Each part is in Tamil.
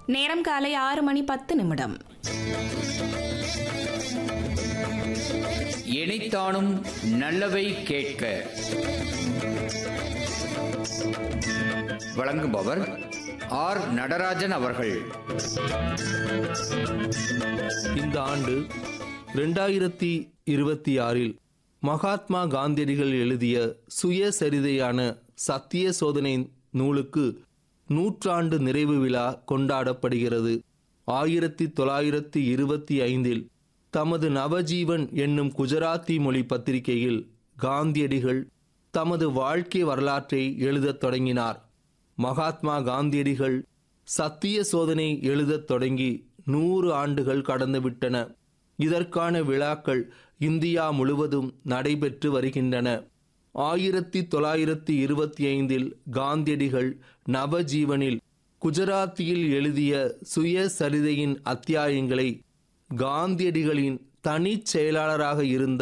நேரம் காலை ஆறு மணி பத்து நிமிடம் இணைத்தானும் நல்லவை கேட்க வழங்குபவர் ஆர் நடராஜன் அவர்கள் இந்த ஆண்டு ரெண்டாயிரத்தி இருபத்தி ஆறில் மகாத்மா காந்தியடிகள் எழுதிய சுயசரிதையான சத்திய சோதனை நூலுக்கு நூற்றாண்டு நிறைவு விழா கொண்டாடப்படுகிறது ஆயிரத்தி தொள்ளாயிரத்தி இருபத்தி ஐந்தில் தமது நவஜீவன் என்னும் குஜராத்தி மொழி பத்திரிகையில் காந்தியடிகள் தமது வாழ்க்கை வரலாற்றை எழுதத் தொடங்கினார் மகாத்மா காந்தியடிகள் சத்திய சோதனை எழுதத் தொடங்கி நூறு ஆண்டுகள் கடந்துவிட்டன இதற்கான விழாக்கள் இந்தியா முழுவதும் நடைபெற்று வருகின்றன ஆயிரத்தி தொள்ளாயிரத்தி இருபத்தி ஐந்தில் காந்தியடிகள் நவஜீவனில் குஜராத்தியில் எழுதிய சுயசரிதையின் அத்தியாயங்களை காந்தியடிகளின் தனிச் செயலாளராக இருந்த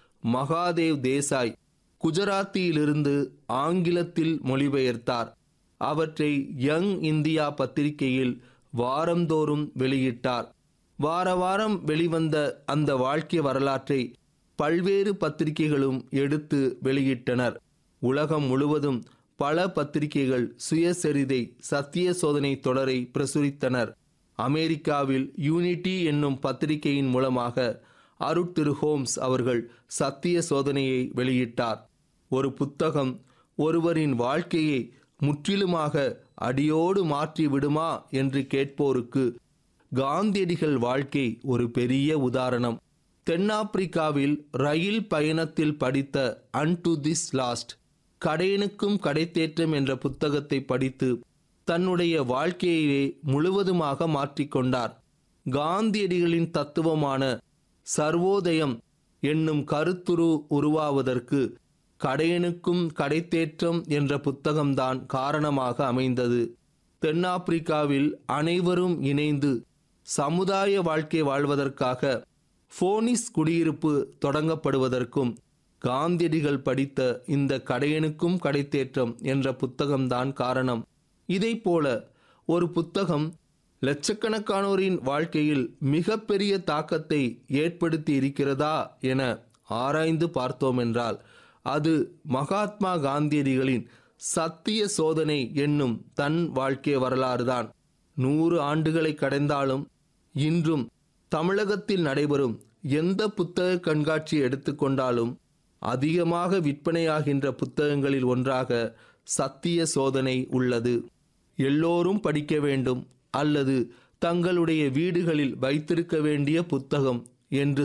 மகாதேவ் தேசாய் குஜராத்தியிலிருந்து ஆங்கிலத்தில் மொழிபெயர்த்தார் அவற்றை யங் இந்தியா பத்திரிகையில் வாரந்தோறும் வெளியிட்டார் வார வாரம் வெளிவந்த அந்த வாழ்க்கை வரலாற்றை பல்வேறு பத்திரிகைகளும் எடுத்து வெளியிட்டனர் உலகம் முழுவதும் பல பத்திரிகைகள் சுயசரிதை சத்திய சோதனை தொடரை பிரசுரித்தனர் அமெரிக்காவில் யூனிட்டி என்னும் பத்திரிகையின் மூலமாக அருட்திரு ஹோம்ஸ் அவர்கள் சத்திய சோதனையை வெளியிட்டார் ஒரு புத்தகம் ஒருவரின் வாழ்க்கையை முற்றிலுமாக அடியோடு மாற்றி விடுமா என்று கேட்போருக்கு காந்தியடிகள் வாழ்க்கை ஒரு பெரிய உதாரணம் தென்னாப்பிரிக்காவில் ரயில் பயணத்தில் படித்த அன் டு திஸ் லாஸ்ட் கடையனுக்கும் கடைத்தேற்றம் என்ற புத்தகத்தை படித்து தன்னுடைய வாழ்க்கையையே முழுவதுமாக மாற்றிக்கொண்டார் காந்தியடிகளின் தத்துவமான சர்வோதயம் என்னும் கருத்துரு உருவாவதற்கு கடையனுக்கும் கடைத்தேற்றம் என்ற புத்தகம்தான் காரணமாக அமைந்தது தென்னாப்பிரிக்காவில் அனைவரும் இணைந்து சமுதாய வாழ்க்கை வாழ்வதற்காக போனிஸ் குடியிருப்பு தொடங்கப்படுவதற்கும் காந்தியடிகள் படித்த இந்த கடையனுக்கும் கடைத்தேற்றம் என்ற புத்தகம்தான் காரணம் இதைப்போல ஒரு புத்தகம் லட்சக்கணக்கானோரின் வாழ்க்கையில் மிகப்பெரிய தாக்கத்தை ஏற்படுத்தி இருக்கிறதா என ஆராய்ந்து பார்த்தோம் என்றால் அது மகாத்மா காந்தியடிகளின் சத்திய சோதனை என்னும் தன் வாழ்க்கை வரலாறுதான் நூறு ஆண்டுகளை கடந்தாலும் இன்றும் தமிழகத்தில் நடைபெறும் எந்த புத்தக கண்காட்சி எடுத்துக்கொண்டாலும் அதிகமாக விற்பனையாகின்ற புத்தகங்களில் ஒன்றாக சத்திய சோதனை உள்ளது எல்லோரும் படிக்க வேண்டும் அல்லது தங்களுடைய வீடுகளில் வைத்திருக்க வேண்டிய புத்தகம் என்று